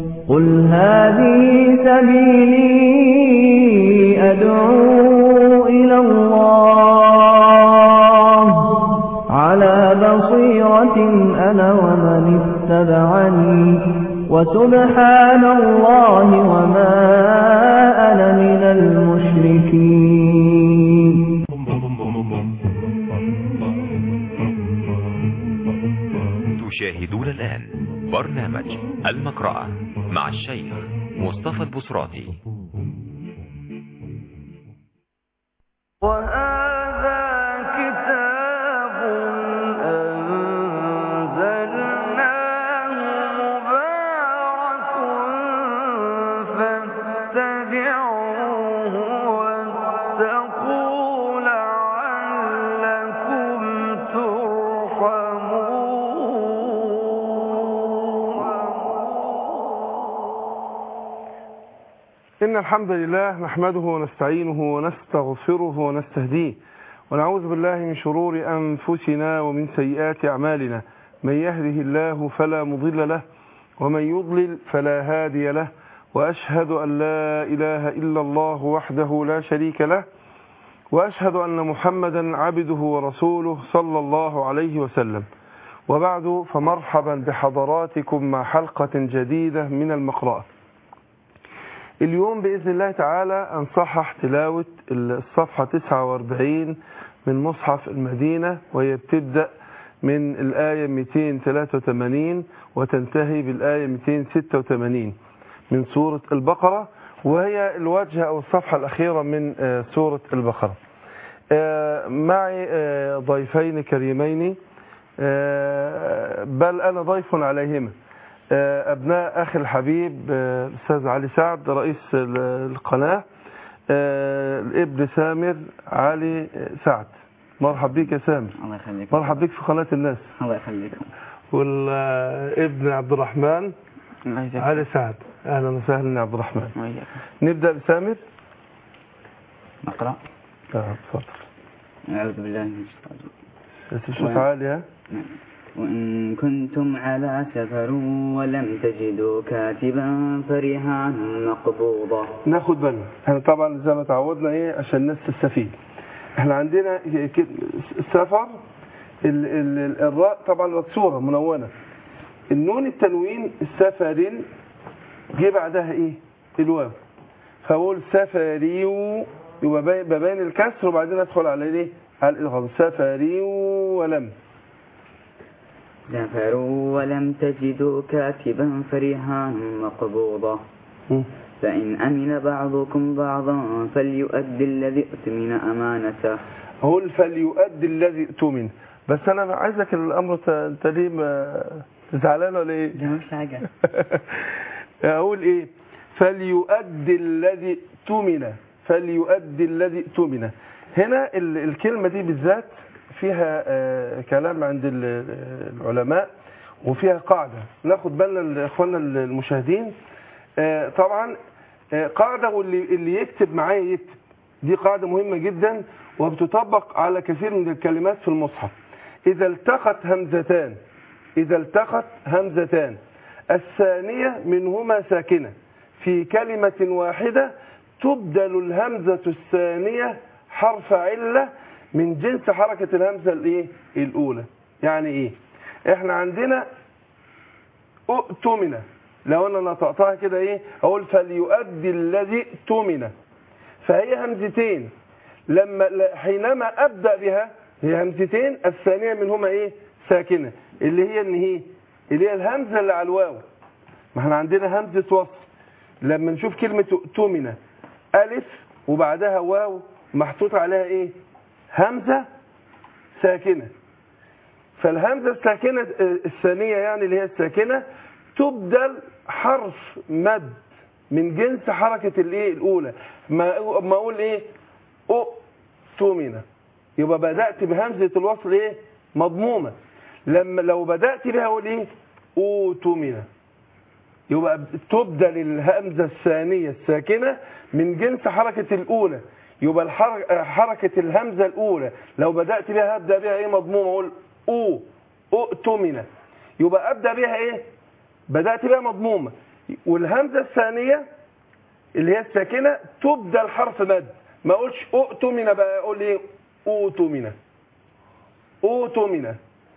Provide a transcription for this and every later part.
قل هذه سبيلي أدعو إلى الله على بصيرة أنا ومن اتبعني وسبحان الله وما أنا من المشركين تشاهدون الآن برنامج المقرأة مع الشيخ مصطفى البصراتي وهذا كتاب أنزلناه مبارك فاتبعوه واتقوا لعلكم ترحمون إن الحمد لله نحمده ونستعينه ونستغفره ونستهديه ونعوذ بالله من شرور أنفسنا ومن سيئات أعمالنا من يهده الله فلا مضل له ومن يضلل فلا هادي له وأشهد أن لا إله إلا الله وحده لا شريك له وأشهد أن محمدا عبده ورسوله صلى الله عليه وسلم وبعد فمرحبا بحضراتكم مع حلقة جديدة من المقرأة اليوم بإذن الله تعالى أنصحح تلاوة الصفحة 49 من مصحف المدينة وهي بتبدأ من الآية 283 وتنتهي بالآية 286 من سورة البقرة وهي الوجه أو الصفحة الأخيرة من آه، سورة البقرة آه، معي آه، ضيفين كريمين آه، بل أنا ضيف عليهما آه، أبناء أخي الحبيب آه، الأستاذ علي سعد رئيس ال- القناة آه، الابن سامر علي سعد مرحب بك يا سامر الله يخليك مرحب بك في قناة الناس الله يخليكم والابن عبد الرحمن الله يجزاك علي سعد أهلا وسهلا يا عبد الرحمن وإياك نبدأ بسامر نقرأ آه، اتفضل أعوذ بالله من الشيطان الرجيم. بس الصوت وين؟ عالي ها نعم. وإن كنتم على سفر ولم تجدوا كاتبا فرهان مقبوضة ناخد بالنا احنا طبعا زي ما تعودنا ايه عشان الناس تستفيد احنا عندنا ك- السفر ال ال ال الراء طبعا مكسوره منونه النون التنوين السفر جه بعدها ايه الواو فاقول سفري يبقى باين- ببين الكسر وبعدين ادخل على ايه على الادغام سفري ولم سافروا ولم تجدوا كاتبا فرهان مقبوضة م. فإن أمن بعضكم بعضا فليؤدي الذي اؤتمن أمانته اقول فليؤدي الذي اؤتمن بس انا عايزك الامر ت- انت ليه ما زعلان ولا ايه لا مش حاجة اقول ايه فليؤدي الذي اؤتمن فليؤدي الذي اؤتمن هنا ال- الكلمه دي بالذات فيها آه، كلام عند ال- العلماء وفيها قاعده ناخد بالنا اخواننا المشاهدين آه، طبعا آه، قاعده واللي اللي يكتب معايا يكتب دي قاعده مهمه جدا وبتطبق على كثير من الكلمات في المصحف اذا التقت همزتان اذا التقت همزتان الثانية منهما ساكنة في كلمة واحدة تبدل الهمزة الثانية حرف علة من جنس حركة الهمزة الايه الأولى يعني ايه احنا عندنا اؤتمن لو انا نطقتها كده ايه اقول فليؤدي الذي اؤتمن فهي همزتين لما ل- حينما ابدا بها هي همزتين الثانيه منهما ايه ساكنه اللي هي ان هي اللي هي الهمزه اللي على الواو ما احنا عندنا همزه وصل لما نشوف كلمه اؤتمن الف وبعدها واو محطوط عليها ايه همزه ساكنه فالهمزه الساكنه آه، الثانيه يعني اللي هي الساكنه تبدل حرف مد من جنس حركه الايه الاولى ما ما اقول ايه اؤتمن يبقى بدات بهمزه الوصل ايه مضمومه لما لو بدات بها اقول ايه اوتمن يبقى تبدل الهمزه الثانيه الساكنه من جنس حركه الاولى يبقى الحر- حركه الهمزه الاولى لو بدات بها هبدا بها ايه مضمومه اقول او اؤتمن يبقى ابدا بها ايه بدات بها مضمومه والهمزة الثانية اللي هي الساكنة تبدل حرف مد ما اقولش اؤتمن بقى اقول ايه اوتمن اوتمن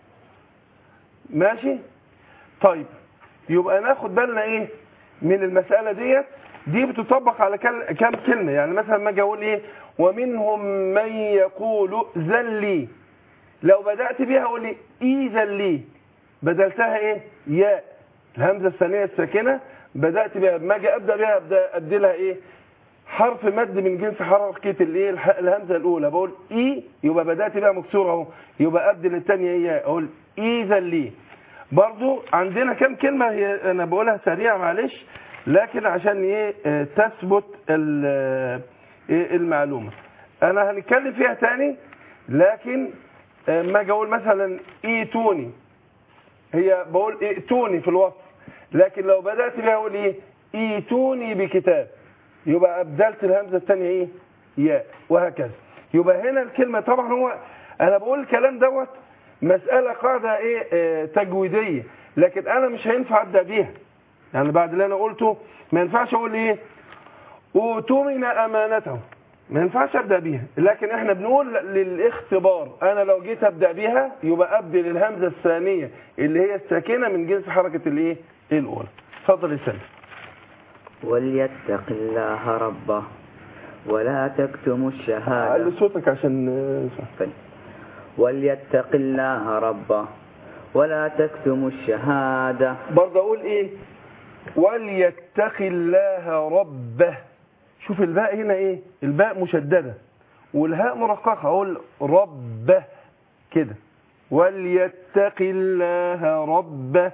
ماشي طيب يبقى ناخد بالنا ايه من المسألة ديت دي بتطبق على كل- كام كلمة يعني مثلا ما اجي اقول ايه ومنهم من يقول ذلي لو بدأت بيها اقول ايه اذا لي بدلتها ايه ياء الهمزة الثانية الساكنة بدأت بيها ما اجي ابدأ بيها ابدأ اديلها ايه حرف مد من جنس حركة الايه الح- الهمزة الاولى بقول اي يبقى بدأت بيها مكسورة اهو يبقى ابدل الثانية ايه اقول اذا لي برضو عندنا كم كلمة هي انا بقولها سريعة معلش لكن عشان ايه آه، تثبت ال- آه، إيه المعلومة انا هنتكلم فيها تاني لكن آه، ما اجي اقول مثلا ايتوني هي بقول ائتوني في الوصف لكن لو بدأت بها اقول ايه ايتوني بكتاب يبقى ابدلت الهمزة الثانية ايه ياء وهكذا يبقى هنا الكلمة طبعا هو انا بقول الكلام دوت مسألة قاعدة ايه آه، تجويدية لكن انا مش هينفع ابدأ بيها يعني بعد اللي انا قلته ما ينفعش اقول ايه اوتمن امانته ما ينفعش ابدا بيها لكن احنا بنقول للاختبار انا لو جيت ابدا بيها يبقى ابدل الهمزه الثانيه اللي هي الساكنه من جنس حركه الايه الاولى اتفضل يا سامي وليتق الله ربه ولا تكتموا علي الشهادة صوتك عشان آه، طيب. وليتق الله ربه ولا تكتموا الشهادة برضه اقول ايه وليتق الله ربه شوف الباء هنا ايه الباء مشدده والهاء مرققه اقول ربه كده وليتق الله ربه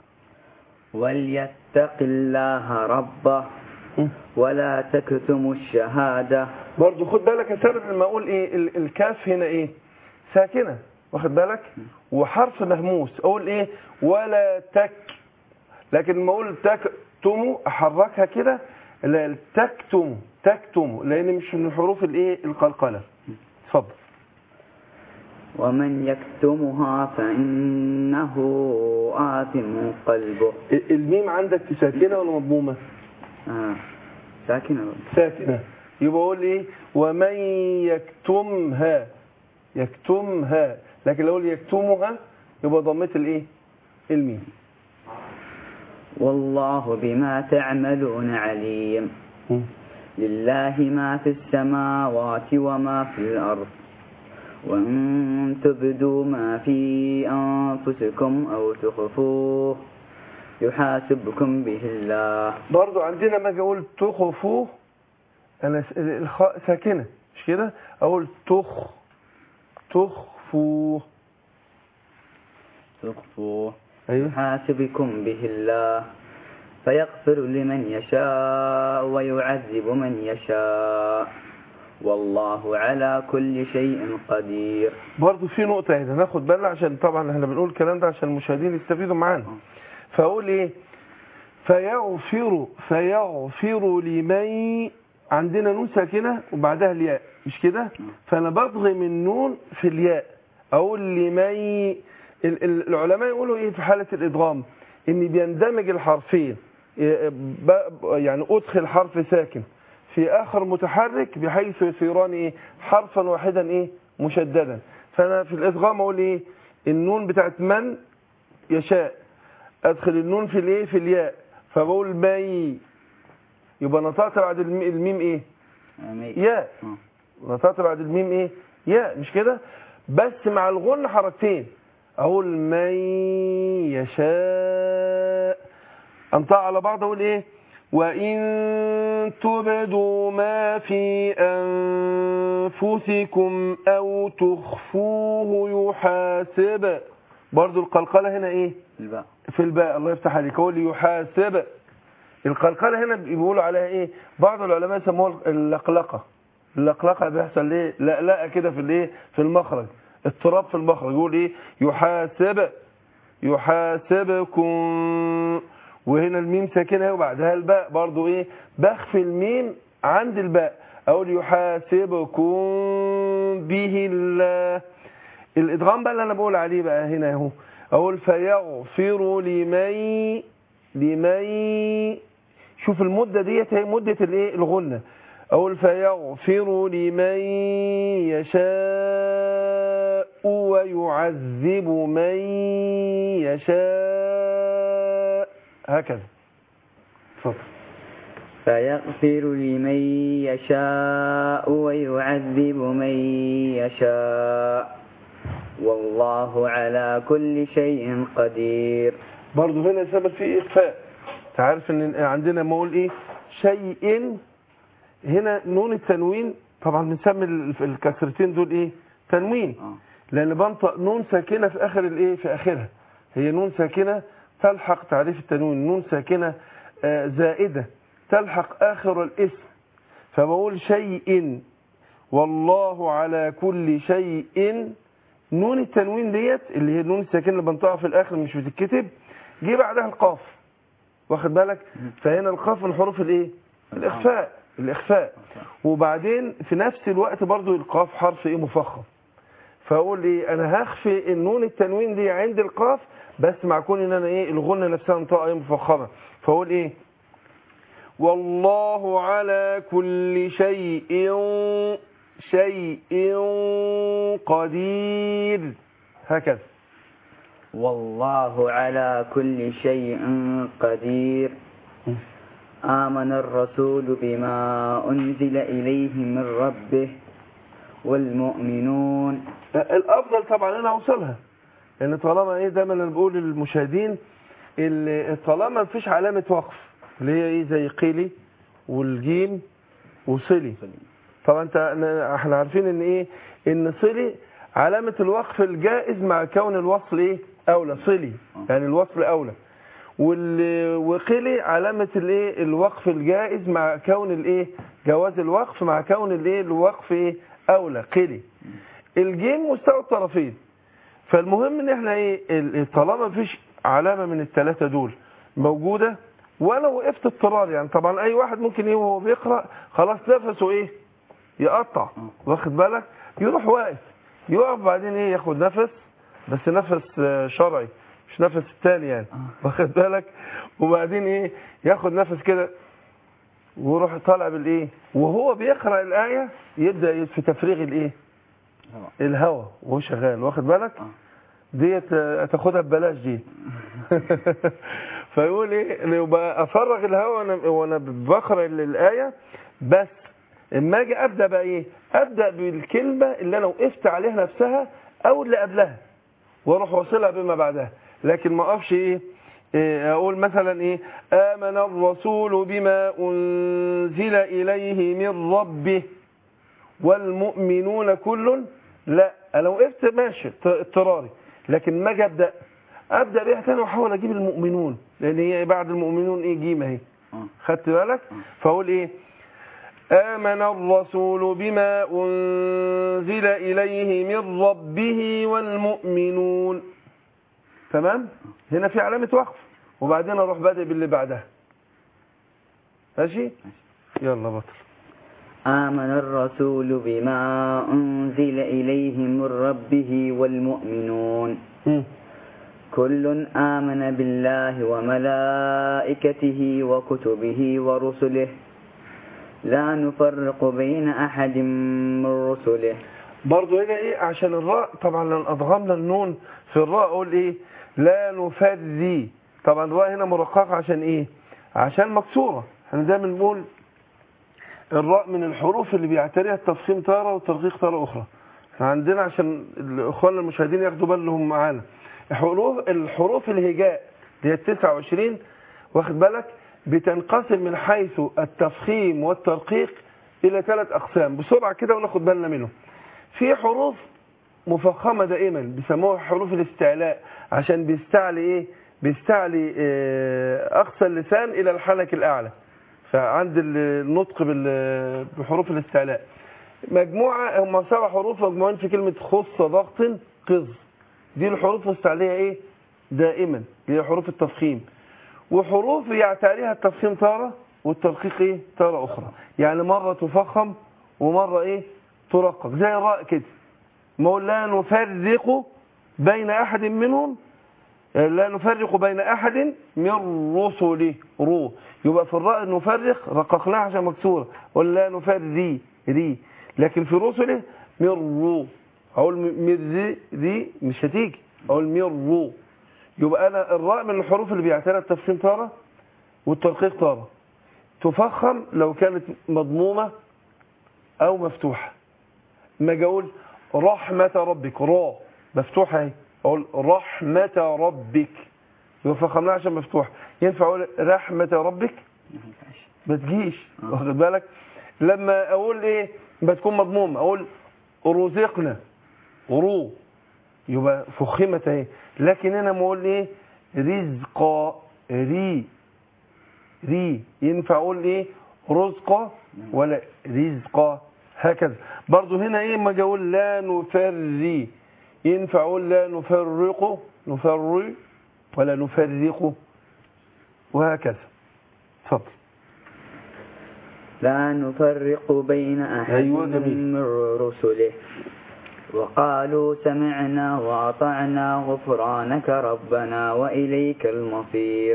وليتق الله ربه ولا تكتموا الشهادة برضه خد بالك يا سابق لما اقول ايه ال- الكاف هنا ايه ساكنه واخد بالك وحرف مهموس اقول ايه ولا تك لكن لما اقول تكتم احركها كده لا، تكتم تكتم لان مش من حروف الايه القلقله اتفضل ومن يكتمها فإنه آثم قلبه ال- الميم عندك في ساكنه ولا مضمومه آه. ساكنة ساكنه يبقى اقول ايه ومن يكتمها يكتمها لكن لو اقول يكتمها يبقى ضمت الايه الميم والله بما تعملون عليم لله ما في السماوات وما في الأرض وإن تبدوا ما في أنفسكم أو تخفوه يحاسبكم به الله برضو عندنا ما اجي اقول تخفوه انا س- الخاء ساكنه مش كده اقول تخ تخفوه تخفوه ايوه يحاسبكم به الله فيغفر لمن يشاء ويعذب من يشاء والله على كل شيء قدير برضو في نقطه هنا ناخد بالنا عشان طبعا احنا بنقول الكلام ده عشان المشاهدين يستفيدوا معانا فاقول ايه فيغفر فيغفر لمن عندنا نون ساكنه وبعدها الياء مش كده فانا بضغم النون في الياء اقول لمن ال- ال- العلماء يقولوا ايه في حاله الادغام ان بيندمج الحرفين إيه، ب- يعني ادخل حرف ساكن في اخر متحرك بحيث يصيران ايه حرفا واحدا ايه مشددا فانا في الادغام اقول ايه النون بتاعت من يشاء ادخل النون في الايه في الياء فبقول مي يبقى نطقت بعد الم- الميم ايه آمين. ياء آه. نطقت بعد الميم ايه ياء مش كده بس مع الغن حركتين اقول من يشاء انطق على بعض اقول ايه وإن تبدوا ما في أنفسكم أو تخفوه يحاسب برضو القلقلة هنا إيه الباء في الباء الله يفتح عليك هو اللي يحاسب القلقلة هنا بيقولوا عليها ايه بعض العلماء يسموها اللقلقة اللقلقة بيحصل ايه لقلقة كده في الايه في المخرج اضطراب في المخرج يقول ايه يحاسب يحاسبكم وهنا الميم ساكنة وبعدها الباء برضو ايه بخفي الميم عند الباء اقول يحاسبكم به الله الادغام بقى اللي انا بقول عليه بقى هنا اهو اقول فيغفر لمن لمن شوف المدة ديت هي مدة الايه الغنة اقول فيغفر لمن يشاء ويعذب من يشاء هكذا اتفضل فيغفر لمن يشاء ويعذب من يشاء والله على كل شيء قدير برضه هنا سبب فيه إخفاء تعرف ان عندنا ما اقول ايه شيء هنا نون التنوين طبعا بنسمي ال- الكسرتين دول ايه تنوين آه. لان بنطق نون ساكنه في اخر الايه في اخرها هي نون ساكنه تلحق تعريف التنوين نون ساكنه آه، زائده تلحق اخر الاسم فبقول شيء والله على كل شيء نون التنوين ديت اللي هي النون الساكنه اللي بنطقها في الاخر مش بتتكتب جه بعدها القاف واخد بالك فهنا القاف من حروف الايه الاخفاء الاخفاء وبعدين في نفس الوقت برضو القاف حرف ايه مفخم فاقول ايه انا هخفي النون التنوين دي عند القاف بس مع كون ان انا ايه الغنه نفسها انطقه ايه مفخمه فاقول ايه والله على كل شيء شيء قدير هكذا والله على كل شيء قدير آمن الرسول بما أنزل إليه من ربه والمؤمنون الافضل طبعا انا اوصلها لان طالما ايه دايما انا بقول للمشاهدين اللي طالما مفيش علامه وقف اللي هي ايه زي قيلي والجيم وصلي طبعا انت أنا- احنا عارفين ان ايه ان صلي علامه الوقف الجائز مع كون الوصل ايه اولى صلي يعني الوصل اولى وال- وقلي علامة الايه الوقف الجائز مع كون الايه جواز الوقف مع كون الايه الوقف ايه اولى قلي الجيم مستوى الطرفين فالمهم ان احنا ايه ال- طالما مفيش علامة من الثلاثة دول موجودة وانا وقفت اضطرار يعني طبعا اي واحد ممكن ايه وهو بيقرأ خلاص نفسه ايه يقطع واخد بالك يروح واقف يقف بعدين ايه ياخد نفس بس نفس آه، شرعي مش نفس التاني يعني واخد بالك وبعدين ايه ياخد نفس كده ويروح طالع بالايه وهو بيقرا الايه يبدا في تفريغ الايه الهواء وهو شغال واخد بالك ديت آه، تاخدها ببلاش دي فيقول ايه إن يبقى افرغ الهواء وانا وانا بقرا الايه بس اما اجي ابدا بقى ايه ابدا بالكلمه اللي انا وقفت عليها نفسها او اللي قبلها واروح واصلها بما بعدها لكن ما اقفش ايه إيه، اقول مثلا ايه امن الرسول بما انزل اليه من ربه والمؤمنون كل لا انا وقفت ماشي ط- اضطراري لكن ما اجي ابدا ابدا بيها تاني واحاول اجيب المؤمنون لان هي بعد المؤمنون ايه جيمه اهي خدت بالك فاقول ايه آمن الرسول بما أنزل إليه من ربه والمؤمنون تمام هنا في علامة وقف وبعدين أروح بادئ باللي بعدها ماشي يلا بطل آمن الرسول بما أنزل إليه من ربه والمؤمنون مم. كل آمن بالله وملائكته وكتبه ورسله لا نفرق بين أحد من رسله برضو هنا ايه عشان الراء طبعا لو ادغمنا النون في الراء اقول ايه لا نفري طبعا الراء هنا مرققه عشان ايه عشان مكسوره احنا دايما بنقول الراء من الحروف اللي بيعتريها التفخيم تاره والترقيق تاره اخرى احنا عندنا عشان اخواننا المشاهدين ياخدوا بالهم معانا الحروف الحروف الهجاء اللي هي 29 واخد بالك بتنقسم من حيث التفخيم والترقيق الى ثلاث اقسام بسرعه كده وناخد بالنا منهم في حروف مفخمة دائما بيسموها حروف الاستعلاء عشان بيستعلي ايه بيستعلي آه، اقصى اللسان الى الحنك الاعلى فعند النطق بال- بحروف الاستعلاء مجموعة هم سبع حروف مجموعين في كلمة خص ضغط قز دي الحروف الاستعلية ايه دائما هي حروف التفخيم وحروف يعتريها التفخيم تارة والترقيق ايه تارة اخرى يعني مرة تفخم ومرة ايه ترقق زي الراء كده ما هو لا نفرق بين احد منهم لا نفرق بين أحد من رسله رو يبقى في الراء نفرق رققناها عشان مكسورة ولا نفري ري لكن في رسله من رو أقول من ري ري مش هتيجي أقول من رو يبقى أنا الراء من الحروف اللي بيعترى التفخيم تارة والترقيق تارة تفخم لو كانت مضمومة أو مفتوحة ما أجي أقول رحمة ربك را مفتوحة اهي أقول رحمة ربك يبقى فخمناها عشان مفتوح ينفع أقول رحمة ربك ما ينفعش ما تجيش آه. واخد بالك لما أقول إيه بتكون مضمومة أقول رزقنا رو يبقى فخمت اهي لكن هنا ما أقول إيه رزقا ري ري ينفع أقول إيه رزقا ولا رزقا هكذا برضو هنا إيه ما أجي أقول لا نفري ينفع أقول لا نفرق نفري ولا نفرق وهكذا اتفضل لا نفرق بين أحد أيوة، جميل. من رسله وقالوا سمعنا وأطعنا غفرانك ربنا وإليك المصير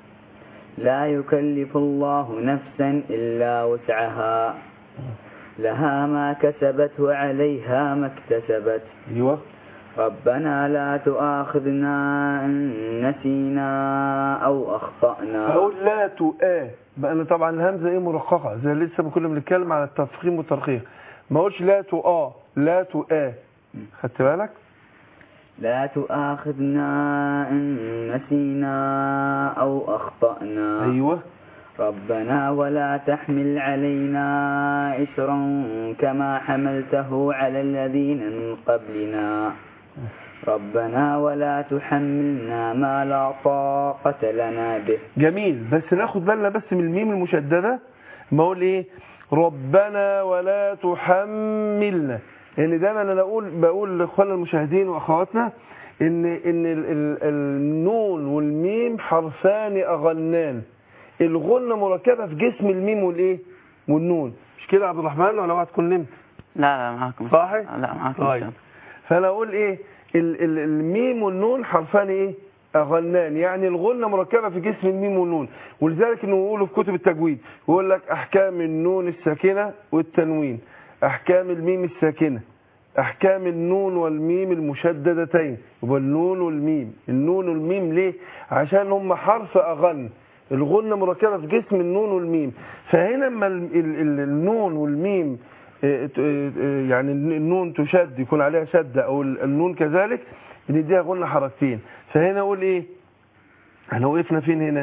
لا يكلف الله نفسا إلا وسعها لها ما كسبت وعليها ما اكتسبت أيوه ربنا لا تؤاخذنا إن نسينا أو أخطأنا أقول لا تؤا بقى أنا طبعا الهمزة إيه مرققة زي اللي لسه كنا بنتكلم على التفخيم والترقيق ما أقولش لا تؤا لا تؤا خدت بالك لا تؤاخذنا إن نسينا أو أخطأنا أيوه ربنا ولا تحمل علينا إسرا كما حملته على الذين من قبلنا ربنا ولا تحملنا ما لا طاقة لنا به جميل بس ناخد بالنا بس من الميم المشددة ما اقول ايه ربنا ولا تحملنا لان دايما انا اقول بقول لاخواننا المشاهدين واخواتنا ان ان ال ال النون والميم حرفان اغنان الغنة مركبة في جسم الميم والايه والنون مش كده يا عبد الرحمن ولا اوعى تكون نمت لا لا معاكم صحيح؟ لا معاكم طيب فانا اقول ايه ال ال الميم والنون حرفان ايه اغنان يعني الغنه مركبه في جسم الميم والنون ولذلك انه يقولوا في كتب التجويد يقول لك احكام النون الساكنه والتنوين احكام الميم الساكنه احكام النون والميم المشددتين يبقى النون والميم النون والميم ليه عشان هم حرف اغن الغنه مركبه في جسم النون والميم فهنا لما ال- ال- ال- النون والميم إيه، ت- إيه، يعني النون تشد يكون عليها شدة أو ال- النون كذلك بنديها قلنا حركتين فهنا أقول إيه احنا وقفنا فين هنا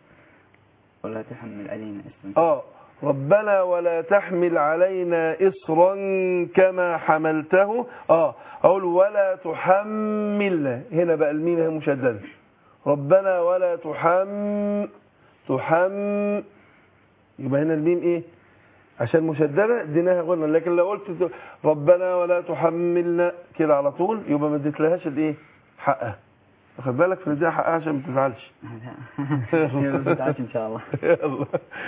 ولا تحمل علينا اسرا آه ربنا ولا تحمل علينا إصرا كما حملته آه أقول ولا تحملنا هنا بقى الميم هي مشددة ربنا ولا تحم تحم يبقى هنا الميم إيه عشان مشددة اديناها قلنا لكن لو قلت ربنا ولا تحملنا كده على طول يبقى ما اديتلهاش الايه حقها واخد بالك فنديها حقها عشان ما تزعلش لا ما تزعلش إن شاء الله يلا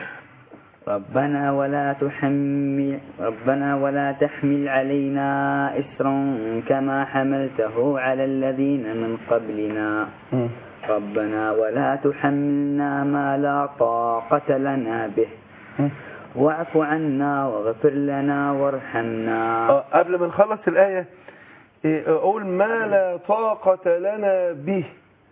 ربنا ولا تحمل ربنا ولا تحمل علينا إسرا كما حملته على الذين من قبلنا مم. ربنا ولا تحملنا ما لا طاقة لنا به مم. واعف عنا واغفر لنا وارحمنا آه، قبل ما نخلص الآية إيه، أقول ما لا طاقة لنا به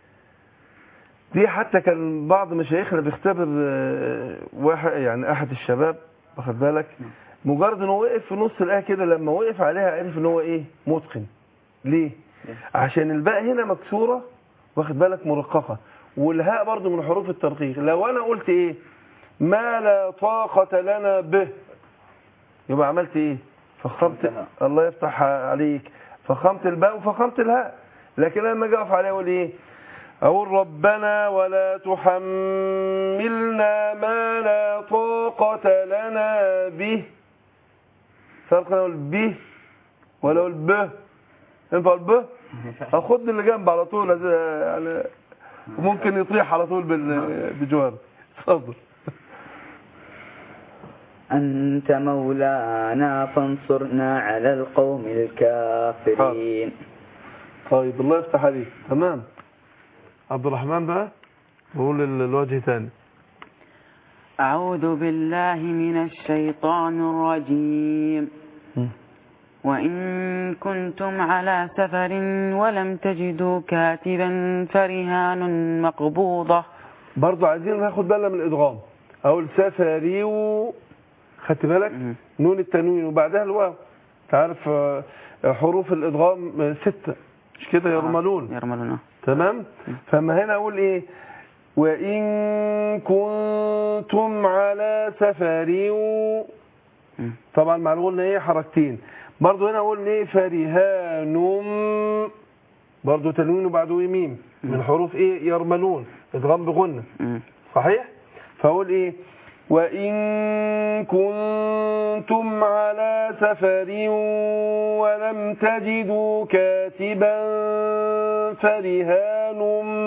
دي حتى كان بعض مشايخنا بيختبر آه، واحد يعني أحد الشباب واخد بالك مجرد انه وقف في نص الآية كده لما وقف عليها عرف ان هو ايه متقن ليه عشان الباء هنا مكسورة واخد بالك مرققة والهاء برضو من حروف الترقيق لو انا قلت ايه ما لا طاقة لنا به يبقى عملت ايه فخمت فخمتها. الله يفتح عليك فخمت الباء وفخمت الهاء لكن لما اجي اقف عليها اقول ايه اقول ربنا ولا تحملنا ما لا طاقة لنا به فرق اقول به ولا اقول به ينفع اقول به اخد اللي جنب على طول أز- يعني ممكن يطيح على طول بال- بجوار اتفضل أنت مولانا فانصرنا على القوم الكافرين طيب الله يفتح عليك تمام عبد الرحمن بقى بقول ال- الوجه تاني أعوذ بالله من الشيطان الرجيم وإن كنتم على سفر ولم تجدوا كاتبا فرهان مقبوضة برضو عايزين ناخد بالنا من الادغام اقول سفري و خدت بالك مم. نون التنوين وبعدها الواو تعرف آه، حروف الادغام آه، ستة مش كده يرملون يرملون تمام فما هنا اقول ايه وان كنتم على سفر و... مم. طبعا مع الغنى ايه حركتين برضو هنا اقول ايه فرهان برضو تنوين وبعده إيه ميم من حروف ايه يرملون ادغام بغنى مم. صحيح فاقول ايه وان كنتم على سفر ولم تجدوا كاتبا فرهان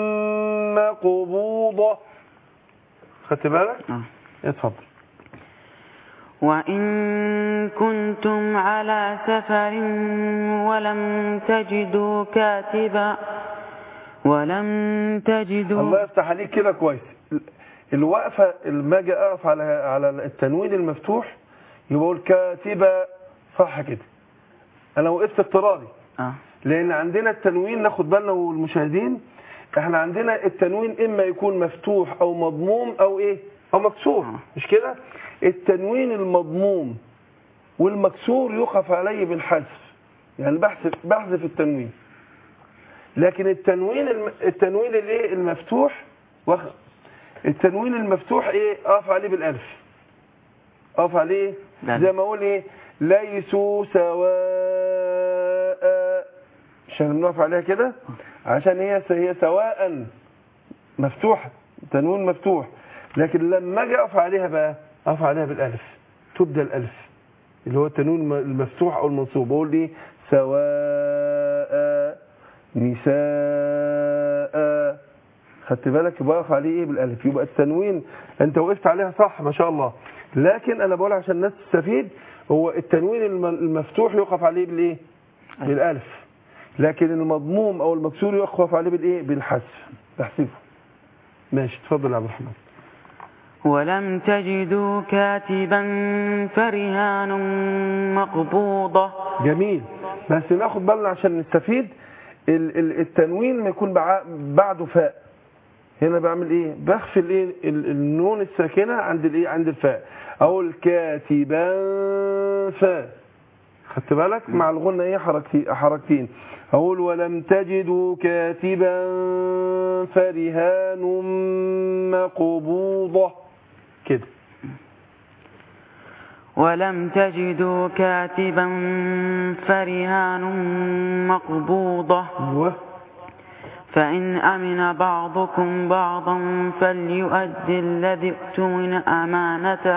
مقبوضه خدت بالك آه. اتفضل وإن كنتم على سفر ولم تجدوا كاتبا ولم تجدوا الله يفتح عليك كده كويس الوقفه لما اجي اقف على على التنوين المفتوح يبقى اقول كاتبه صح كده انا وقفت اضطراري آه. لان عندنا التنوين ناخد بالنا والمشاهدين احنا عندنا التنوين اما يكون مفتوح او مضموم او ايه او مكسور آه. مش كده التنوين المضموم والمكسور يقف عليه بالحذف يعني بحذف بحذف التنوين لكن التنوين الم... التنوين الايه المفتوح وخ... التنوين المفتوح ايه اقف عليه بالالف اقف عليه بالألف. زي ما اقول ايه ليسوا سواء عشان بنقف عليها كده عشان هي هي سواء مفتوحه تنوين مفتوح لكن لما اجي اقف عليها بقى اقف عليها بالالف تبدا الالف اللي هو التنوين الم- المفتوح او المنصوب اقول ايه سواء نساء خدت بالك يبقى اقف عليه ايه بالالف يبقى التنوين انت وقفت عليها صح ما شاء الله لكن انا بقول عشان الناس تستفيد هو التنوين الم- المفتوح يقف عليه بالايه بالالف لكن المضموم او المكسور يقف عليه بالايه بالحذف بحذفه ماشي اتفضل يا عبد الرحمن ولم تجدوا كاتبا فرهان مقبوضة جميل بس ناخد بالنا عشان نستفيد ال- ال- التنوين ما يكون بع- بعده فاء هنا بعمل ايه بخفي الايه ال- النون الساكنه عند الايه عند الفاء اقول كاتبا فاء خدت بالك مع الغنى ايه حركتين حركتين اقول ولم تجدوا كاتبا فرهان مقبوضه كده ولم تجدوا كاتبا فرهان مقبوضة ايوه فإن أمن بعضكم بعضا فليؤدي الذي اؤتمن أمانته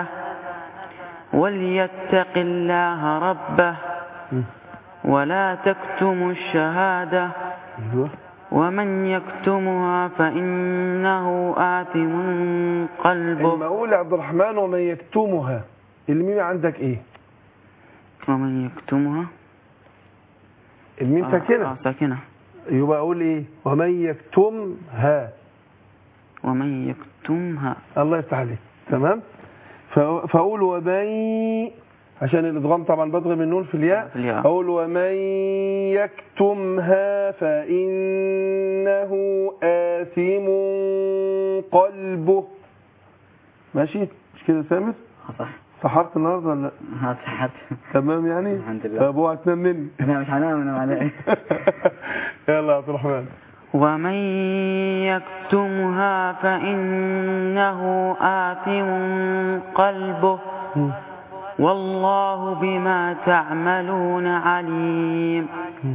وليتق الله ربه ولا تكتموا الشهادة ايوه ومن يكتمها فإنه آثم قلبه لما اقول يا عبد الرحمن ومن يكتمها الميم عندك ايه ومن يكتمها الميم آه، ساكنه آه، ساكنة يبقى اقول ايه ومن يكتمها ومن يكتمها الله يفتح عليك تمام ف- فاقول ومن عشان الادغام طبعا بضغم النون في الياء في الياء. اقول ومن يكتمها فانه آثم قلبه ماشي مش كده سامر صح سحرت النهارده ولا لا؟ ها صحت تمام يعني الحمد لله. طب اوعى تنام مني انا مش هنام انا عليه يلا يا عبد الرحمن ومن يكتمها فإنه آثم قلبه والله بما تعملون عليم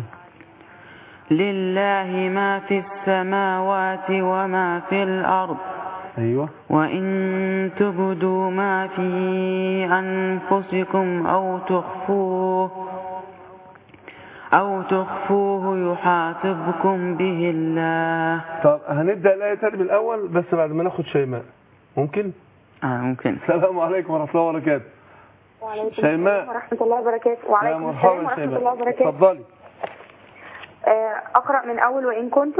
لله ما في السماوات وما في الأرض ايوه وإن تبدوا ما في أنفسكم أو تخفوه أو تخفوه يحاسبكم به الله طب هنبدا الايه تاني من الاول بس بعد ما ناخد شيماء ممكن آه ممكن السلام عليكم ورحمه الله وبركاته وعليكم شيماء. السلام ورحمة الله وبركاته يا وعليكم السلام مرحبا ورحمة شيماء الله وبركاته اتفضلي آه، أقرأ من أول وإن كنتم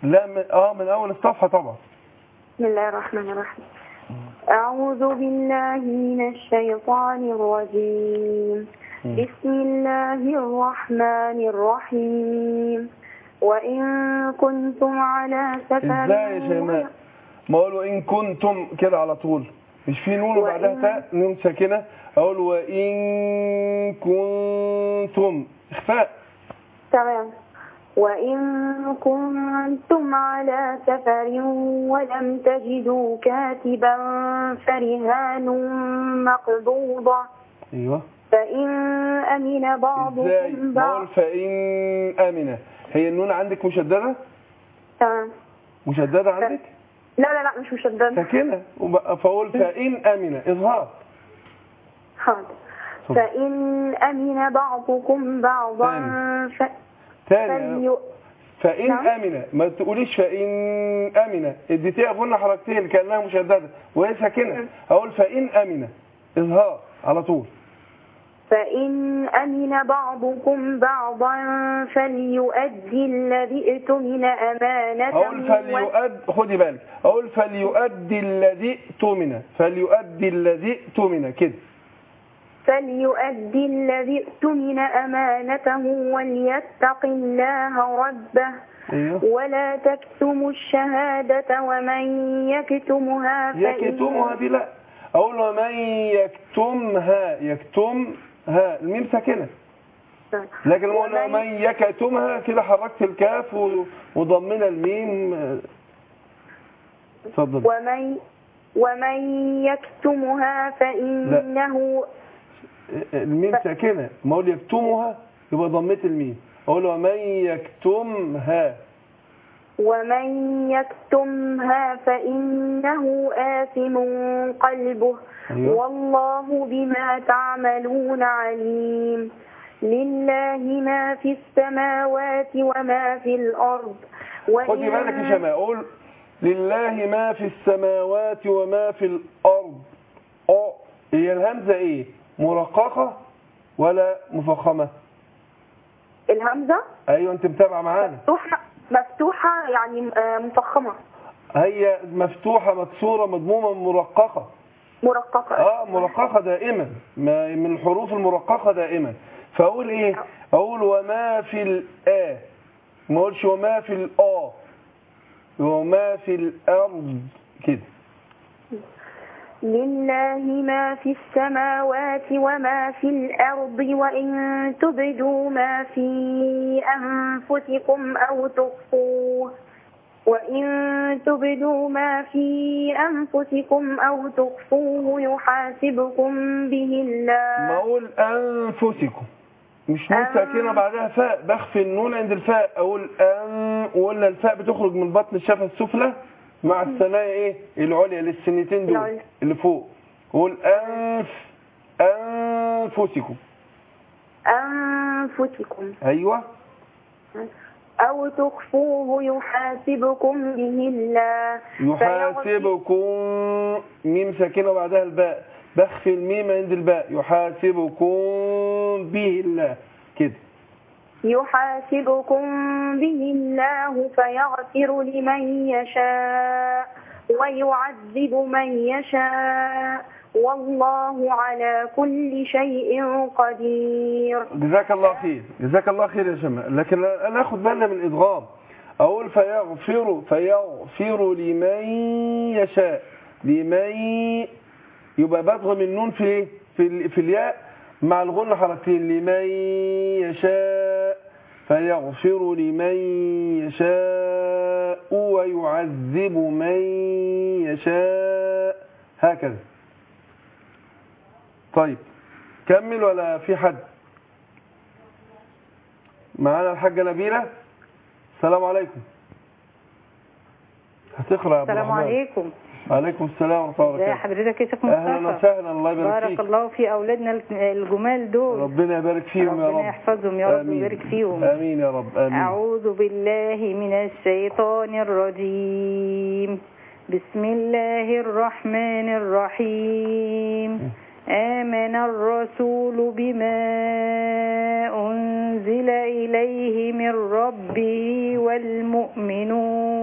لا من اه من اول الصفحه طبعا بسم الله الرحمن الرحيم أعوذ بالله من الشيطان الرجيم بسم الله الرحمن الرحيم وإن كنتم على سفر ازاي يا شيماء ما اقول ان كنتم كده على طول مش في نون وبعدها وإن- تاء نون ساكنه اقول وان كنتم اخفاء تمام وإن كنتم على سفر ولم تجدوا كاتبا فرهان مقبوضة ايوه فإن أمن ازاي بعضكم ما اقول بعض فان امنه هي النون عندك مشدده تمام مشدده عندك لا لا لا مش مشدد ساكنه وب- فاقول فان امنه اظهار حاضر طب. فإن أمن بعضكم بعضا ف... تاني فلي... فإن نعم. أمنة ما تقوليش فإن أمنة اديتيها قلنا حركتين كأنها مشددة وهي ساكنة أقول فإن أمنة إظهار على طول فإن أمن بعضكم بعضا فليؤدي الذي ائتمن أمانته أقول فليؤد خدي بالك أقول فليؤدي الذي اؤتمن فليؤدي الذي اؤتمن كده فليؤدي الذي ائتمن أمانته وليتق الله ربه أيوه ولا تكتموا الشهادة ومن يكتمها فإن يكتمها دي لا أقول ومن يكتمها يكتمها الميم ساكنة لكن لما أقول ومن يكتمها كده حركت الكاف و- وضمنا الميم اتفضل ومن ومن يكتمها فإنه الميم ساكنة ما اقول يكتمها يبقى ضميت الميم اقول ومن يكتمها ومن يكتمها فإنه آثم قلبه أيوة. والله بما تعملون عليم لله ما في السماوات وما في الأرض خدي بالك يا شماء اقول لله ما في السماوات وما في الارض اه هي الهمزة ايه مرققة ولا مفخمة الهمزة ايوه انت متابعة معانا مفتوحة مفتوحة يعني آه، مفخمة هي مفتوحة مكسورة مضمومة مرققة مرققة اه مرققة دائما ما من الحروف المرققة دائما فاقول ايه اقول وما في الآ ما اقولش وما في الآ وما في الأرض كده لله ما في السماوات وما في الأرض وإن تبدوا ما في أنفسكم أو تخفوه وإن تبدوا ما في أنفسكم أو تخفوه يحاسبكم به ما الله اقول أنفسكم مش نون أن- ساكنة بعدها فاء بخفي النون عند الفاء اقول أن وقلنا الفاء بتخرج من بطن الشفة السفلى مع الثنايا ايه العليا للسنتين دول العليا. اللي فوق اقول أنف أنفسكم أنفسكم ايوه أو تخفوه يحاسبكم به الله فيغفر- يحاسبكم ميم ساكنة بعدها الباء بخفي الميم عند الباء يحاسبكم به الله كده يحاسبكم به الله فيغفر لمن يشاء ويعذب من يشاء والله على كل شيء قدير جزاك الله خير جزاك الله خير يا شماء لكن انا اخد بالنا من الادغام اقول فيغفر فيغفر لمن يشاء لمن يبقى بدغم النون في ايه في ال- في الياء مع الغنة حركتين لمن يشاء فيغفر لمن يشاء ويعذب من يشاء هكذا طيب كمل ولا في حد معانا الحاجة نبيلة السلام عليكم هتقرأ يا أبو السلام الرحمن. عليكم عليكم السلام ورحمة الله ازي وبركاته حضرتك يا شيخ أهلا مصطفى وسهلا الله يبارك بارك فيك الله في اولادنا الجمال دول ربنا يبارك فيهم يا ربنا رب يحفظهم يا رب آمين. ويبارك فيهم آمين يا رب آمين أعوذ بالله من الشيطان الرجيم بسم الله الرحمن الرحيم آمن الرسول بما أنزل إليه من ربه والمؤمنون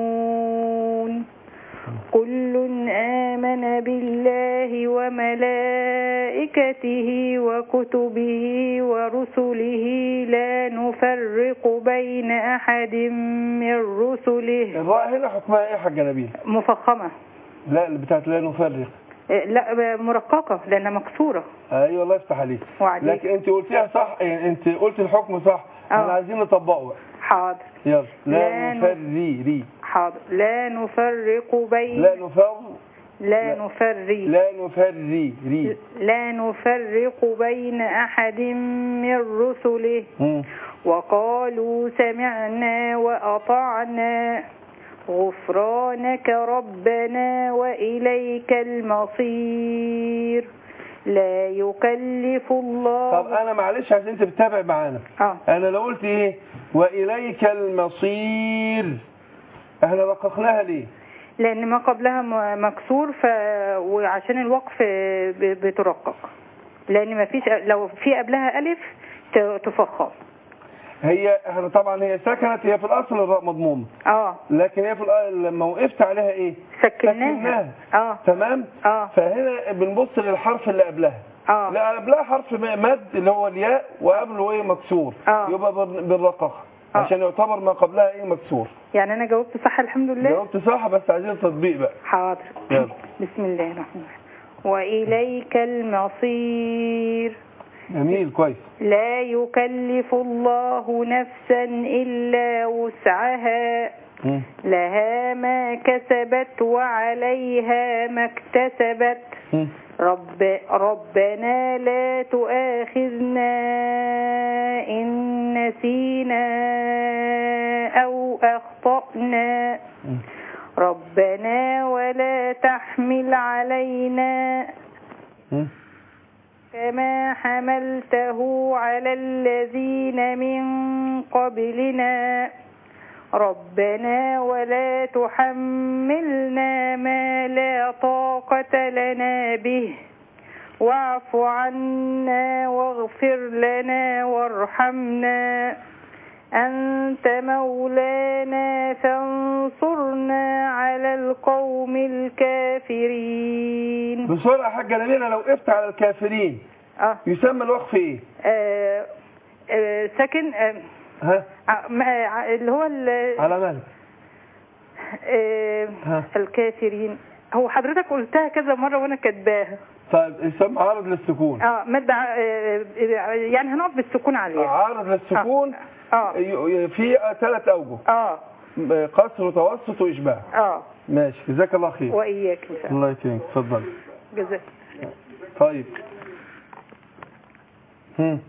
بالله وملائكته وكتبه ورسله لا نفرق بين أحد من رسله الراء هنا حكمها ايه يا حاجه نبيل مفخمة لا اللي بتاعت لا نفرق إيه، لا مرققة لأنها مكسورة ايوه الله يفتح عليك وعليك. لكن انت قلتيها صح يعني انت قلت الحكم صح اه. احنا عايزين نطبقه بقى حاضر يلا لا لا ن- نفري ري حاضر لا نفرق بين لا نفر لا لا. نفرق لا نفري ري لا نفرق بين أحد من رسله مم. وقالوا سمعنا وأطعنا غفرانك ربنا وإليك المصير لا يكلف الله طب انا معلش عشان انت بتتابع معانا آه. انا لو قلت ايه واليك المصير احنا دققناها ليه لأن ما قبلها م- مكسور ف... وعشان الوقف ب- بترقق لأن ما فيش لو في قبلها ألف ت- تفخم هي احنا طبعا هي سكنت هي في الاصل الراء مضمومه اه لكن هي في الأ- لما وقفت عليها ايه سكناها اه تمام اه فهنا بنبص للحرف اللي قبلها اه لا قبلها حرف م- مد اللي هو الياء وقبله ايه مكسور آه. يبقى بن- بنرققها آه. عشان يعتبر ما قبلها ايه مكسور يعني أنا جاوبت صح الحمد لله جاوبت صح بس عايزين تطبيق بقى حاضر يلا. بسم الله الرحمن الرحيم وإليك المصير جميل كويس لا يكلف الله نفسا إلا وسعها مم. لها ما كسبت وعليها ما اكتسبت مم. رب ربنا لا تؤاخذنا إن نسينا أو أخطأنا مم. ربنا ولا تحمل علينا مم. كما حملته على الذين من قبلنا ربنا ولا تحملنا ما لا طاقة لنا به واعف عنا واغفر لنا وارحمنا أنت مولانا فانصرنا على القوم الكافرين بسرعة يا حاجة نبينا لو وقفت على الكافرين آه. يسمى الوقف ايه آه، آه، ساكن آه، ها ع- ما- ع- اللي هو ال- على مالك آه، ها. الكافرين هو حضرتك قلتها كذا مرة وانا كاتباها طيب يسمى عارض للسكون اه مادة ع- آه، آه، يعني هنقف بالسكون عليها عارض للسكون اه ي- في ثلاث اوجه اه قصر وتوسط واشباع اه ماشي جزاك الله خير واياك ان شاء الله الله يكرمك اتفضل جزاك طيب هم.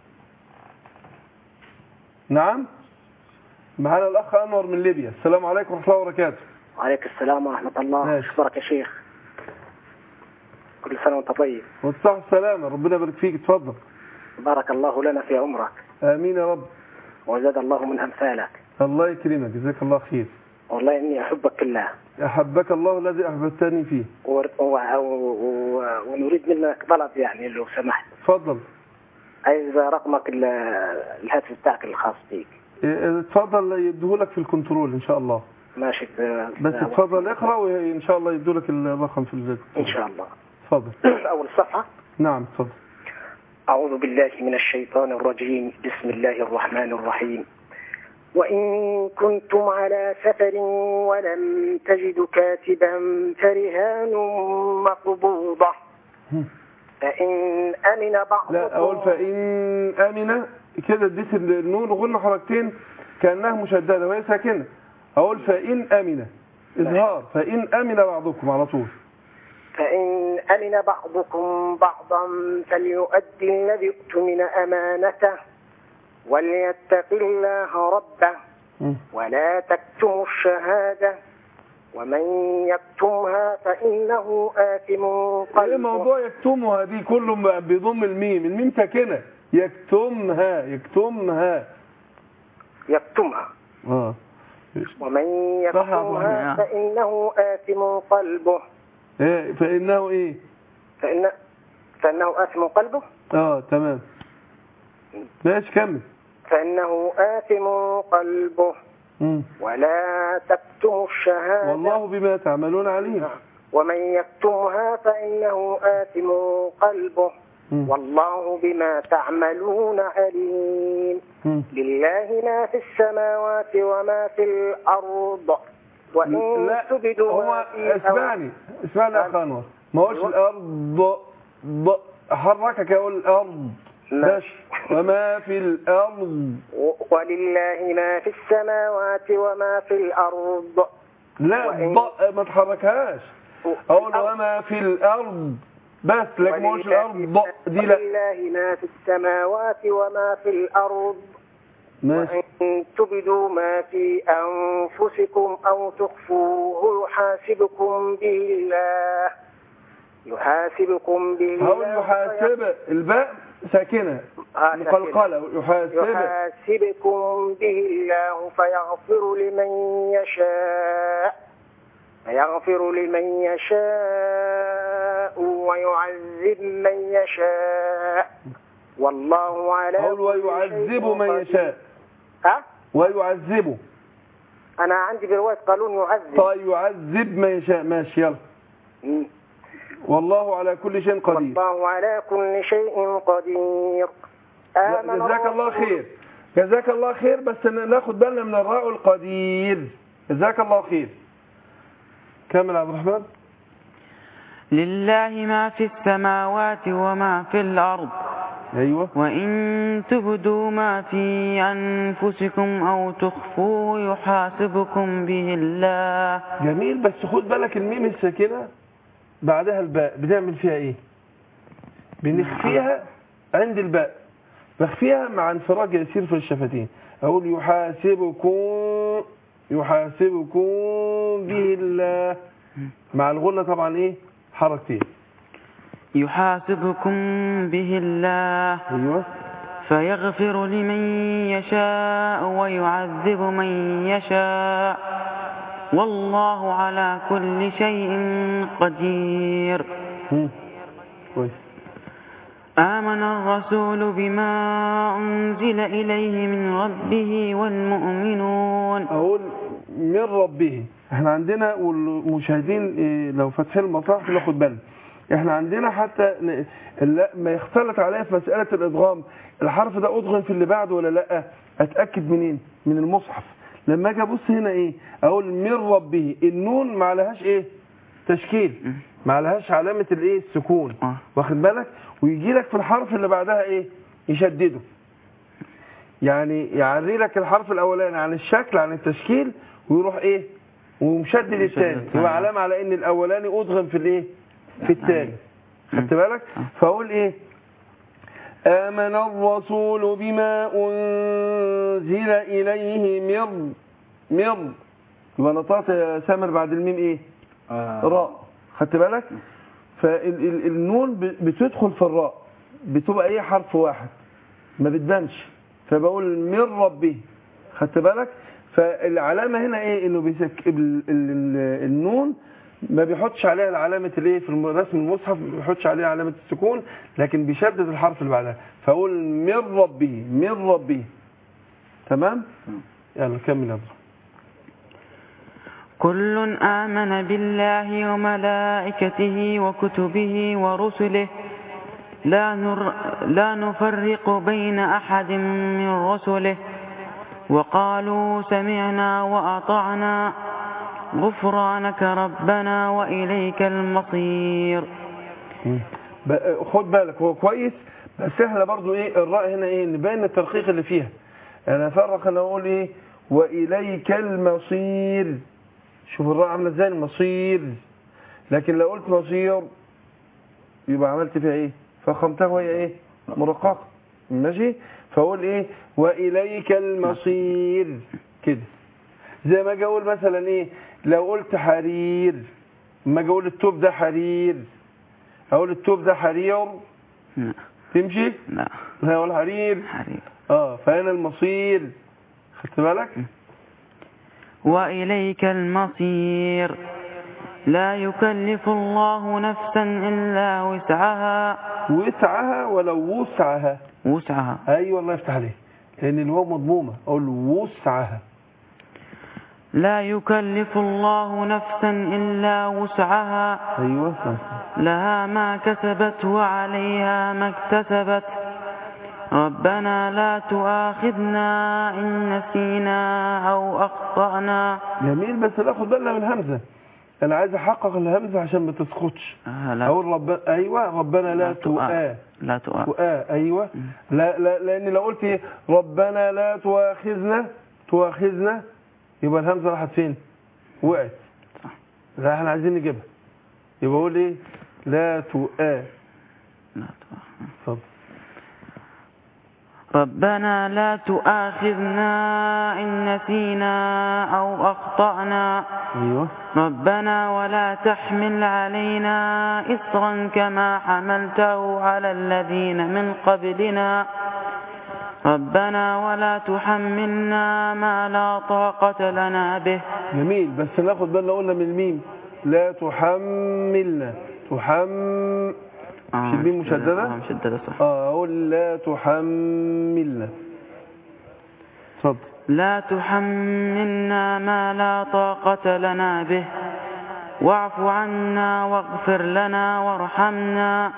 نعم معانا الاخ انور من ليبيا السلام عليكم ورحمه الله وبركاته وعليك السلام ورحمة الله ماشي. أخبارك يا شيخ كل سنة وأنت طيب والصحة والسلامة ربنا يبارك فيك اتفضل بارك الله لنا في عمرك امين يا رب وزاد الله من أمثالك الله يكرمك جزاك الله خير والله إني أحبك الله احبك الله الذي احببتني فيه و... و... و... ونريد منك طلب يعني لو سمحت اتفضل عايز رقمك ال... الهاتف بتاعك الخاص بيك اه، اتفضل يديهولك في الكنترول ان شاء الله ماشي ب... بس اتفضل اقرا وان شاء الله يدولك الرقم في الكنترول إن شاء الله اتفضل أول صفحة نعم اتفضل أعوذ بالله من الشيطان الرجيم بسم الله الرحمن الرحيم وإن كنتم على سفر ولم تجدوا كاتبا فرهان مقبوضة هم. فإن أمن بعضكم لا اقول فان امن كده اديت النون وقلنا حركتين كانها مشدده وهي ساكنه اقول فان امن اظهار فان امن بعضكم على طول فإن أمن بعضكم بعضا فليؤدي الذي اؤتمن أمانته وليتق الله ربه مم. ولا تكتموا الشهادة ومن يكتمها فإنه آثم ايه قلبه موضوع يكتمها دي كله بيضم الميم الميم ساكنه يكتمها يكتمها يكتمها اه ومن صح يا يكتمها أبو فإنه آثم قلبه ايه فانه ايه فإن فإنه آثم قلبه اه تمام ماشي كمل فإنه آثم قلبه مم. ولا تكتموا الشهادة والله بما تعملون عليم ومن يكتمها فإنه آثم قلبه مم. والله بما تعملون عليم مم. لله ما في السماوات وما في الأرض وإن لا تبدوا هو ما في اسمعني اسمعني يا اخ انور ما قولش أيوة. الارض ض حركك اقول الارض بس ماشي. وما في الارض ولله ما في السماوات وما في الأرض لا وإن- ض ما تحركهاش اقول وما في الارض بس لكن ما قولش الارض ض دي لا ولله ما في السماوات وما في الأرض ماشي وإن تبدوا ما في أنفسكم أو تخفوه يحاسبكم به الله يحاسبكم به هقول الله يحاسب الباء ساكنه آه، ساكنة. مقلقله يحاسب يحاسبكم به الله فيغفر لمن يشاء فيغفر لمن يشاء ويعذب من يشاء والله على اقول كل ويعذب شيء من قدير. يشاء ها ويعذبه انا عندي بروايه قانون يعذب طيب يعذب من يشاء ماشي يلا مم. والله على كل شيء قدير والله على كل شيء قدير آمن جزاك الله الرسول- خير جزاك الله خير بس ن- ناخد بالنا من الراء القدير جزاك الله خير كمل يا عبد الرحمن لله ما في السماوات وما في الأرض ايوه وإن تبدوا ما في أنفسكم أو تخفوه يحاسبكم به الله جميل بس خد بالك الميم الساكنه بعدها الباء بنعمل فيها ايه بنخفيها عند الباء بخفيها مع انفراج يسير في الشفتين اقول يحاسبكم يحاسبكم به الله مع الغنة طبعا ايه حركتين يحاسبكم به الله ايوه فيغفر لمن يشاء ويعذب من يشاء والله على كل شيء قدير مم. كويس آمن الرسول بما أنزل إليه من ربه والمؤمنون اقول من ربه احنا عندنا والمشاهدين إيه، لو فاتحين المصاحف ناخد بالنا احنا عندنا حتى ن- لا- ما يختلط عليا في مسألة الادغام الحرف ده ادغم في اللي بعده ولا لا اتأكد منين من المصحف لما اجي ابص هنا ايه اقول من ربه النون ما عليهاش ايه تشكيل ما عليهاش علامة الايه السكون آه. واخد بالك ويجي لك في الحرف اللي بعدها ايه يشدده يعني يعري لك الحرف الاولاني عن الشكل عن التشكيل ويروح ايه ومشدد الثاني الثاني. يبقى علامه على ان الاولاني ادغم في الايه في الثاني خدت بالك فاقول ايه امن الرسول بما انزل اليه من من يبقى نطقت يا سامر بعد الميم ايه راء خدت بالك فالنون بتدخل في الراء بتبقى ايه حرف واحد ما بتبانش فبقول من ربه خدت بالك فالعلامه هنا ايه انه بيسك ال- ال- النون ما بيحطش عليها العلامه الايه في الم- رسم المصحف ما بيحطش عليها علامه السكون لكن بيشدد الحرف اللي بعدها فاقول من ربه من ربه تمام يلا كمل يا عبد الرحمن. كل آمن بالله وملائكته وكتبه ورسله لا, نر لا نفرق بين أحد من رسله وقالوا سمعنا وأطعنا غفرانك ربنا وإليك المصير ب- خد بالك هو كويس بس احنا برضو ايه الراء هنا ايه نبين الترقيق اللي فيها انا افرق انا اقول ايه واليك المصير شوف الراء عامله ازاي المصير لكن لو قلت مصير يبقى عملت فيها ايه فخمتها وهي ايه مرققه ماشي فاقول ايه واليك المصير كده زي ما اجي اقول مثلا ايه لو قلت حرير ما اجي اقول التوب ده حرير اقول التوب ده حرير لا تمشي لا لا اقول حرير حرير اه فهنا المصير خدت بالك وإليك المصير لا يكلف الله نفسا إلا وسعها وسعها ولو وسعها وسعها ايوه الله يفتح عليك لان الواو مضمومه اقول وسعها لا يكلف الله نفسا إلا وسعها ايوه لها ما كسبت وعليها ما اكتسبت ربنا لا تؤاخذنا إن نسينا أو أخطأنا جميل بس ناخد بالنا من همزه انا عايز احقق الهمزه عشان ما تسقطش آه لا اقول رب ايوه ربنا لا تؤا لا تؤاخذ تؤا ايوه لا لا لان لو قلت إيه؟ ربنا لا تؤاخذنا تؤاخذنا يبقى الهمزه راحت فين وقعت صح. لا احنا عايزين نجيبها يبقى اقول ايه لا تؤا لا تؤاخذ اتفضل ربنا لا تؤاخذنا إن نسينا أو أخطأنا ايوه ربنا ولا تحمل علينا إصرا كما حملته على الذين من قبلنا ربنا ولا تحملنا ما لا طاقة لنا به جميل بس ناخد بالنا قلنا من الميم لا تحملنا تحم آه، مش الميم مشددة؟ آه، مشددة صح اه اقول لا تحملنا اتفضل لا تحملنا ما لا طاقة لنا به واعف عنا واغفر لنا وارحمنا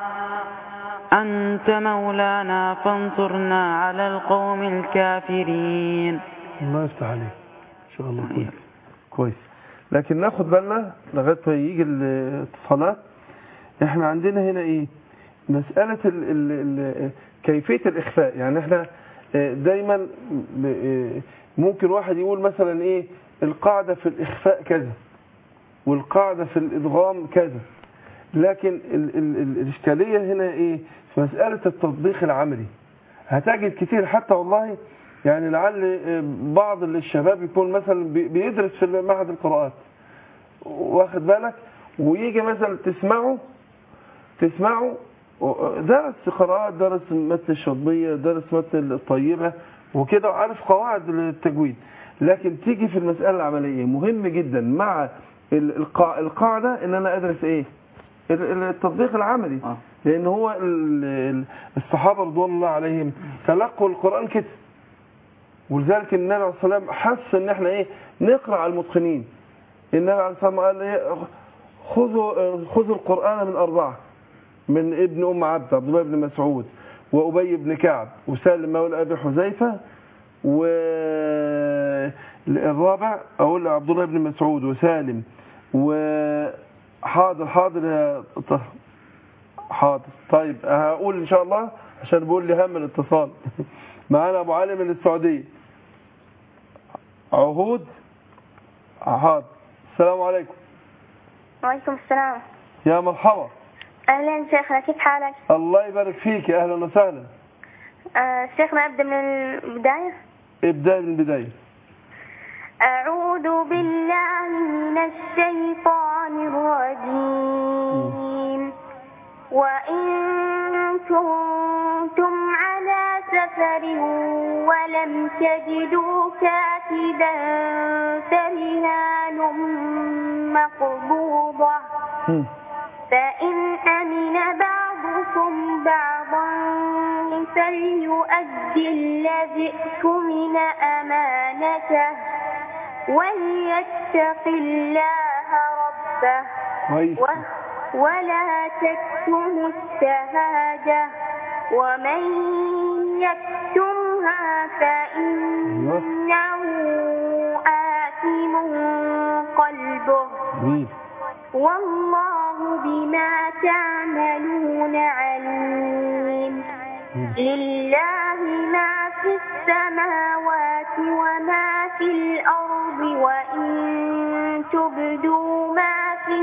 أنت مولانا فانصرنا على القوم الكافرين الله يفتح عليك ان شاء الله كويس كويس لكن ناخد بالنا لغايه ما يجي الاتصالات احنا عندنا هنا ايه مساله ال ال ال كيفيه الاخفاء يعني احنا آه، دايما م- آه، ممكن واحد يقول مثلا ايه القاعده في الاخفاء كذا والقاعده في الادغام كذا لكن ال ال ال الاشكاليه هنا ايه في مساله التطبيق العملي هتجد كتير حتى والله يعني لعل آه، بعض الشباب يكون مثلا بي- بيدرس في معهد القراءات واخد بالك ويجي مثلا تسمعه تسمعه درس قراءات درس متن الشطبية درس متن الطيبة وكده وعارف قواعد التجويد لكن تيجي في المسألة العملية مهم جدا مع ال- القا- القاعدة ان انا ادرس ايه ال- ال- التطبيق العملي آه. لان هو ال- ال- الصحابة رضوان الله عليهم تلقوا القرآن كده ولذلك النبي عليه الصلاة والسلام حس ان احنا ايه نقرأ على المتقنين النبي عليه الصلاة والسلام قال ايه خذوا خذوا القرآن من أربعة من ابن أم عبد عبد الله بن مسعود وأبي بن كعب وسالم مولى أبي حذيفة والرابع أقول عبد الله بن مسعود وسالم وحاضر حاضر يا ط- حاضر طيب هقول إن شاء الله عشان بيقول لي هم الاتصال معانا أبو علي من السعودية عهود حاضر السلام عليكم وعليكم السلام يا مرحبا أهلا شيخنا كيف حالك؟ الله يبارك فيك اهلا وسهلا آه شيخنا أبدأ من البداية ابدا من البدايه أعوذ بالله من الشيطان الرجيم وإن كنتم على سفر ولم تجدوا كاتبا فرهان مقبوضة مم. فإن أمن بعضكم بعضا فليؤدي الذي اؤتمن أمانته وليتق الله ربه كويس و- ولا تكتموا الشهادة ومن يكتمها فإنه آثم قلبه جميل والله بما تعملون عليم لله ما في السماوات وما في الأرض وإن تبدوا ما في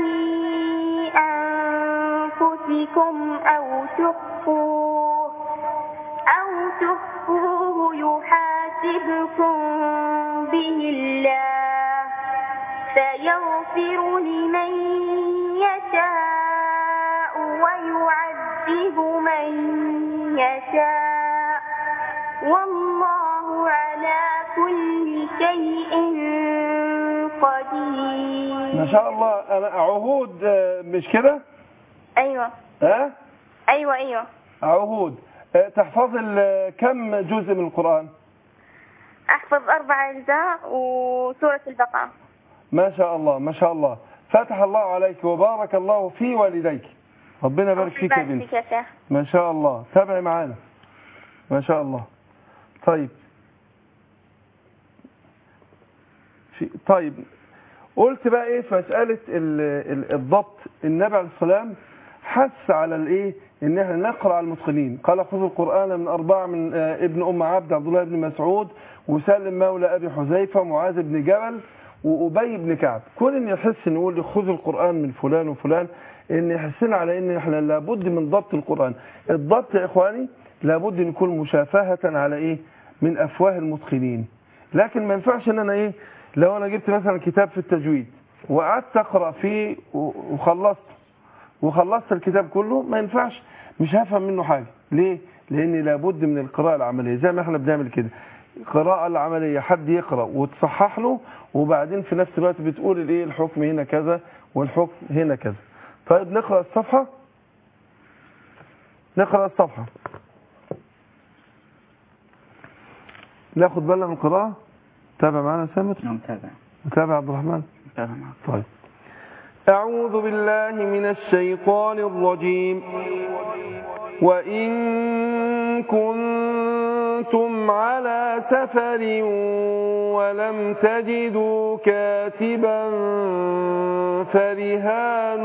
أنفسكم أو تخفوه أو تخفوه يحاسبكم به الله فيغفر لمن يشاء ويعذب من يشاء والله على كل شيء قدير ما شاء الله انا عهود آه، مش كده أيوة ها أيوة أيوة عهود آه، تحفظ ال- كم جزء من القرآن أحفظ أربع أجزاء وسورة البقرة ما شاء الله ما شاء الله فتح الله عليك وبارك الله في والديك ربنا يبارك فيك يا بارك بنتي فيك يا شيخ ما شاء الله تابعي معانا ما شاء الله طيب في طيب قلت بقى ايه في مسألة ال- ال- الضبط النبي عليه السلام حث على الايه ان احنا نقرا على المتقنين قال خذوا القران من اربعه من آه، ابن ام عبد عبد الله بن مسعود وسالم مولى ابي حذيفه ومعاذ بن جبل وابي بن كعب كون ان يحس ان يقول لي خذوا القران من فلان وفلان ان يحسنا على ان احنا لابد من ضبط القران الضبط يا اخواني لابد ان يكون مشافهه على ايه من افواه المتقنين لكن ما ينفعش ان انا ايه لو انا جبت مثلا كتاب في التجويد وقعدت اقرا فيه و- وخلصت وخلصت الكتاب كله ما ينفعش مش هفهم منه حاجه ليه لان لابد من القراءه العمليه زي ما احنا بنعمل كده القراءه العمليه حد يقرا وتصحح له وبعدين في نفس الوقت بتقول الايه الحكم هنا كذا والحكم هنا كذا طيب نقرا الصفحه نقرا الصفحه ناخد بالنا من القراءه تابع معانا سامر نعم تابع متابع عبد الرحمن تابع معك طيب أعوذ بالله من الشيطان الرجيم وإن كنتم على سفر ولم تجدوا كاتبا فرهان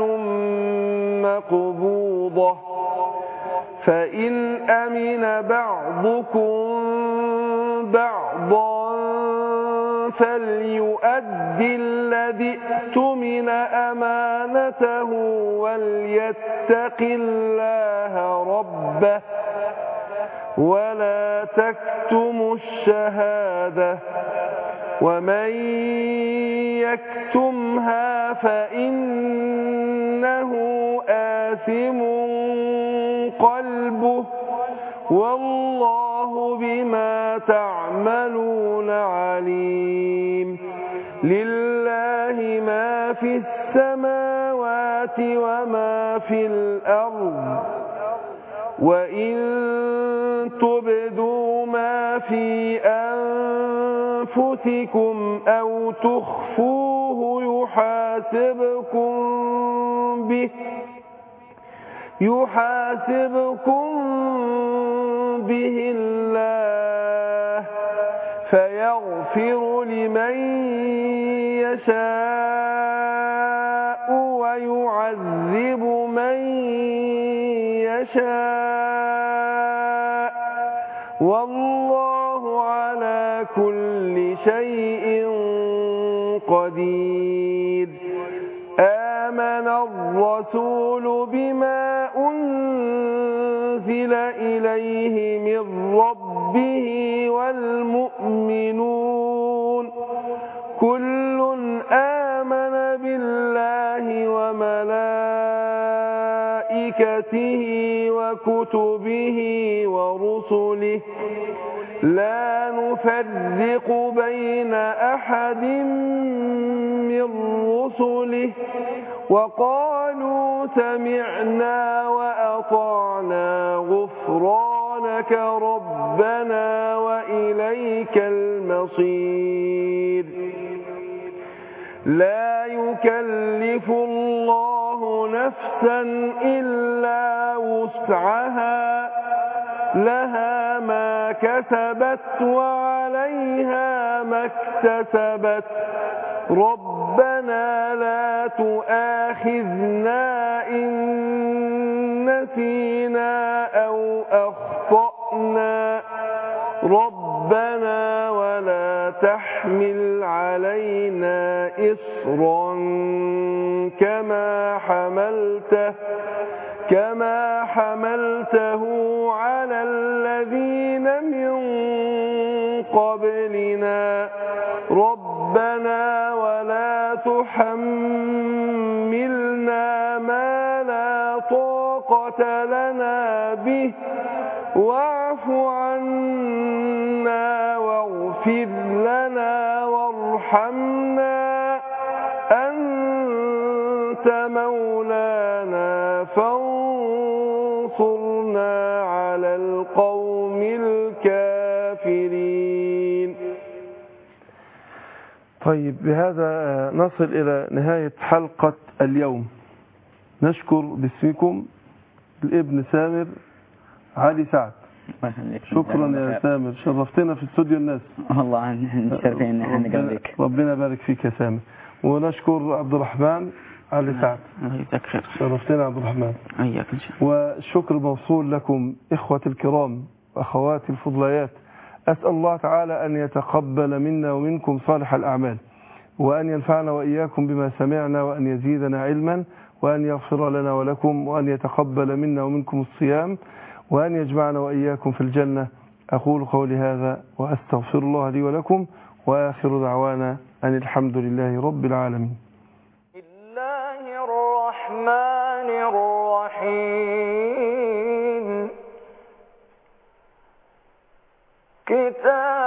مقبوضة فإن أمن بعضكم بعضا فليؤدي الذي اؤتمن أمانته وليتق الله ربه ولا تكتموا الشهادة ومن يكتمها فإنه آثم قلبه والله بما تعملون عليم لله ما في السماوات وما في الأرض وإن تبدوا ما في أنفسكم أو تخفوه يحاسبكم به يحاسبكم به الله فيغفر لمن يشاء ويعذب من يشاء والله على كل شيء قدير آمن الرسول بما أنزل إليه من ربه والمؤمنون كل آمن بالله وملائكته وكتبه ورسله لا نفرق بين أحد من رسله وقالوا سمعنا وأطعنا غفرانك ربنا وإليك المصير لا يكلف الله نفسا إلا وسعها لها ما كسبت وعليها ما اكتسبت ربنا لا تؤاخذنا إن نسينا أو أخطأنا ربنا ولا تحمل علينا إصرا كما حملته كما حملته على الذين من قبلنا ربنا ولا تحملنا ما لا طاقة لنا به واعف عنا واغفر لنا وارحمنا أنت مولانا فانصرنا على القوم الكافرين طيب بهذا آه، نصل إلى نهاية حلقة اليوم نشكر باسمكم الابن سامر علي سعد الله يخليك شكرا يا سامر شرفتنا في استوديو الناس والله متشرفين ان احنا ربنا- نقابلك ربنا يبارك فيك يا سامر ونشكر عبد الرحمن علي سعد الله يجزاك خير شرفتنا عبد الرحمن وياك ان شاء الله والشكر موصول لكم إخوة الكرام وأخواتي الفضليات أسأل الله تعالى أن يتقبل منا ومنكم صالح الأعمال وأن ينفعنا وإياكم بما سمعنا وأن يزيدنا علما وأن يغفر لنا ولكم وأن يتقبل منا ومنكم الصيام وأن يجمعنا وإياكم في الجنة أقول قولي هذا وأستغفر الله لي ولكم وآخر دعوانا أن الحمد لله رب العالمين الله الرحمن الرحيم كتاب